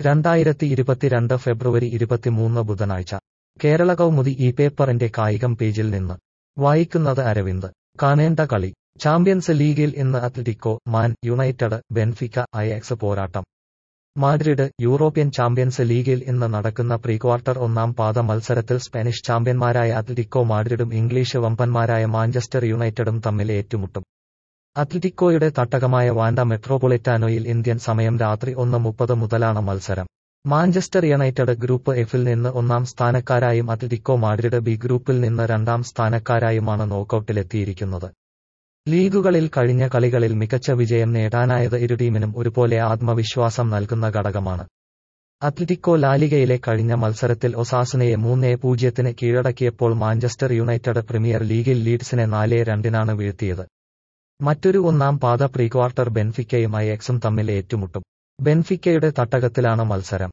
രണ്ടായിരത്തി ഇരുപത്തിരണ്ട് ഫെബ്രുവരി ഇരുപത്തിമൂന്ന് ബുധനാഴ്ച കേരള കൗമുദി ഈ പേപ്പറിന്റെ കായികം പേജിൽ നിന്ന് വായിക്കുന്നത് അരവിന്ദ് കാണേണ്ട കളി ചാമ്പ്യൻസ് ലീഗിൽ ഇന്ന് Atletico Man United Benfica Ajax പോരാട്ടം മാഡ്രിഡ് യൂറോപ്യൻ ചാമ്പ്യൻസ് ലീഗിൽ ഇന്ന് നടക്കുന്ന പ്രീക്വാർട്ടർ ഒന്നാം പാദ മത്സരത്തിൽ സ്പാനിഷ് ചാമ്പ്യന്മാരായ അത്ലറ്റിക്കോ മാഡ്രിഡും ഇംഗ്ലീഷ് വമ്പന്മാരായ മാഞ്ചസ്റ്റർ യുണൈറ്റഡും തമ്മിൽ ഏറ്റുമുട്ടും അത്ലറ്റിക്കോയുടെ തട്ടകമായ വാൻഡ മെട്രോപൊളിറ്റാനോയിൽ ഇന്ത്യൻ സമയം രാത്രി ഒന്ന് മുപ്പത് മുതലാണ് മത്സരം മാഞ്ചസ്റ്റർ യുണൈറ്റഡ് ഗ്രൂപ്പ് എഫിൽ നിന്ന് ഒന്നാം സ്ഥാനക്കാരായും അത്ലറ്റിക്കോ മാഡ്രിഡ് ബി ഗ്രൂപ്പിൽ നിന്ന് രണ്ടാം സ്ഥാനക്കാരായുമാണ് നോക്കൌട്ടിലെത്തിയിരിക്കുന്നത് ലീഗുകളിൽ കഴിഞ്ഞ കളികളിൽ മികച്ച വിജയം നേടാനായത് ഇരു ടീമിനും ഒരുപോലെ ആത്മവിശ്വാസം നൽകുന്ന ഘടകമാണ് അത്ലറ്റിക്കോ ലാലിഗയിലെ കഴിഞ്ഞ മത്സരത്തിൽ ഒസാസുനയെ മൂന്നേ പൂജ്യത്തിന് കീഴടക്കിയപ്പോൾ മാഞ്ചസ്റ്റർ യുണൈറ്റഡ് പ്രീമിയർ ലീഗിൽ ലീഡ്സിനെ നാലേ രണ്ടിനാണ് വീഴ്ത്തിയത് മറ്റൊരു ഒന്നാം പാദ പ്രീക്വാർട്ടർ ബെൻഫിക്കയും അയക്സും തമ്മിൽ ഏറ്റുമുട്ടും ബെൻഫിക്കയുടെ തട്ടകത്തിലാണ് മത്സരം